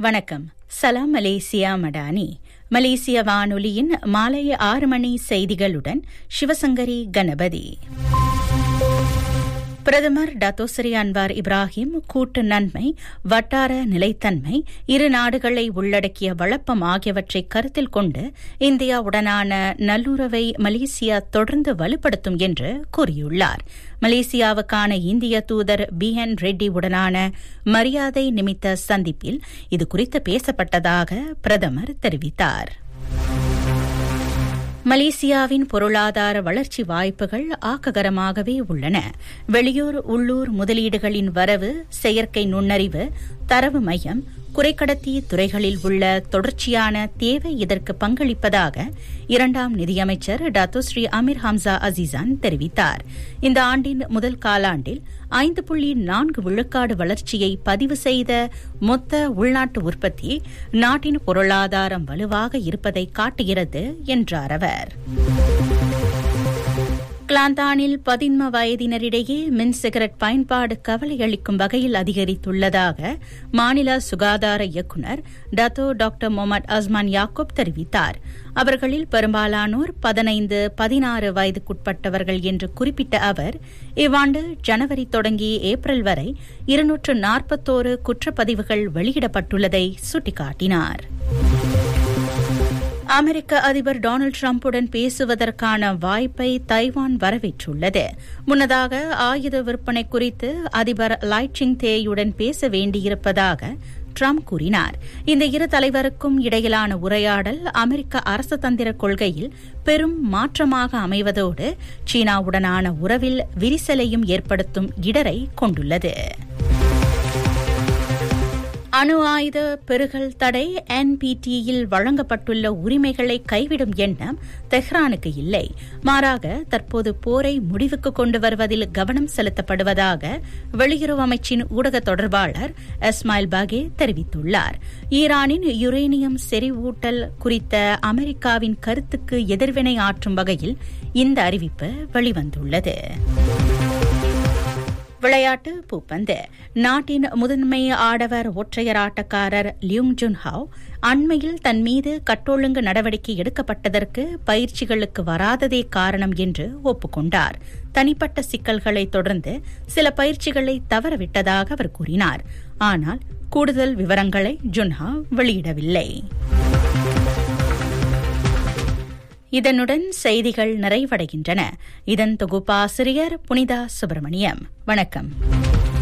வணக்கம் சலாம் மலேசியா மடானி மலேசிய வானொலியின் மாலை ஆறு மணி செய்திகளுடன் சிவசங்கரி கணபதி பிரதமர் டத்தோசரி அன்வார் இப்ராஹிம் கூட்டு நன்மை வட்டார நிலைத்தன்மை இரு நாடுகளை உள்ளடக்கிய வளப்பம் ஆகியவற்றை கருத்தில் கொண்டு இந்தியாவுடனான நல்லுறவை மலேசியா தொடர்ந்து வலுப்படுத்தும் என்று கூறியுள்ளார் மலேசியாவுக்கான இந்திய தூதர் பி என் ரெட்டி உடனான மரியாதை நிமித்த சந்திப்பில் இதுகுறித்து பேசப்பட்டதாக பிரதமர் தெரிவித்தார் மலேசியாவின் பொருளாதார வளர்ச்சி வாய்ப்புகள் ஆக்ககரமாகவே உள்ளன வெளியூர் உள்ளூர் முதலீடுகளின் வரவு செயற்கை நுண்ணறிவு தரவு மையம் குறைக்கடத்தி துறைகளில் உள்ள தொடர்ச்சியான தேவை இதற்கு பங்களிப்பதாக இரண்டாம் நிதியமைச்சர் டாத்தோஸ்ரீ அமீர் ஹம்சா அசீசான் தெரிவித்தார் இந்த ஆண்டின் முதல் காலாண்டில் ஐந்து புள்ளி நான்கு விழுக்காடு வளர்ச்சியை பதிவு செய்த மொத்த உள்நாட்டு உற்பத்தி நாட்டின் பொருளாதாரம் வலுவாக இருப்பதை காட்டுகிறது என்றார் அவர் கிளாந்தானில் பதின்ம வயதினரிடையே மின் சிகரெட் பயன்பாடு கவலையளிக்கும் வகையில் அதிகரித்துள்ளதாக மாநில சுகாதார இயக்குநர் Dato doctor Mohamed Azman Yaakob தெரிவித்தார் அவர்களில் பெரும்பாலானோர் பதினைந்து பதினாறு வயதுக்குட்பட்டவர்கள் என்று குறிப்பிட்ட அவர் இவ்வாண்டு ஜனவரி தொடங்கி ஏப்ரல் வரை இருநூற்று நாற்பத்தோரு குற்றப்பதிவுகள் வெளியிடப்பட்டுள்ளதை சுட்டிக்காட்டினார் அமெரிக்க அதிபர் டொனால்டு டிரம்புடன் பேசுவதற்கான வாய்ப்பை தைவான் வரவேற்றுள்ளது முன்னதாக ஆயுத விற்பனை குறித்து அதிபர் லைச்சிங் தேயுடன் பேச வேண்டியிருப்பதாக ட்ரம்ப் கூறினார் இந்த இரு தலைவருக்கும் இடையிலான உரையாடல் அமெரிக்க அரசு தந்திர கொள்கையில் பெரும் மாற்றமாக அமைவதோடு சீனாவுடனான உறவில் விரிசலையும் ஏற்படுத்தும் இடரை கொண்டுள்ளது அணு ஆயுத பெருகல் தடை என்பிடியில் வழங்கப்பட்டுள்ள உரிமைகளை கைவிடும் எண்ணம் தெஹ்ரானுக்கு இல்லை மாறாக தற்போது போரை முடிவுக்கு கொண்டு வருவதில் கவனம் செலுத்தப்படுவதாக வெளியுறவு அமைச்சின் ஊடக தொடர்பாளர் இஸ்மாயில் பாகே தெரிவித்துள்ளார் ஈரானின் யுரேனியம் செறிவூட்டல் குறித்த அமெரிக்காவின் கருத்துக்கு எதிர்வினை ஆற்றும் வகையில் இந்த அறிவிப்பு வெளிவந்துள்ளது விளையாட்டு பூப்பந்து நாட்டின் முதன்மை ஆடவர் ஒற்றையர் ஆட்டக்காரர் லியூங் ஜுன் ஹாவ் அண்மையில் தன் மீது கட்டொழுங்கு நடவடிக்கை எடுக்கப்பட்டதற்கு பயிற்சிகளுக்கு வராததே காரணம் என்று ஒப்புக்கொண்டார் தனிப்பட்ட சிக்கல்களை தொடர்ந்து சில பயிற்சிகளை தவறவிட்டதாக அவர் கூறினார் ஆனால் கூடுதல் விவரங்களை ஜுன்ஹா வெளியிடவில்லை இதனுடன் செய்திகள் நிறைவடைகின்றன இதன் தொகுப்பாசிரியர் புனிதா சுப்பிரமணியம் வணக்கம்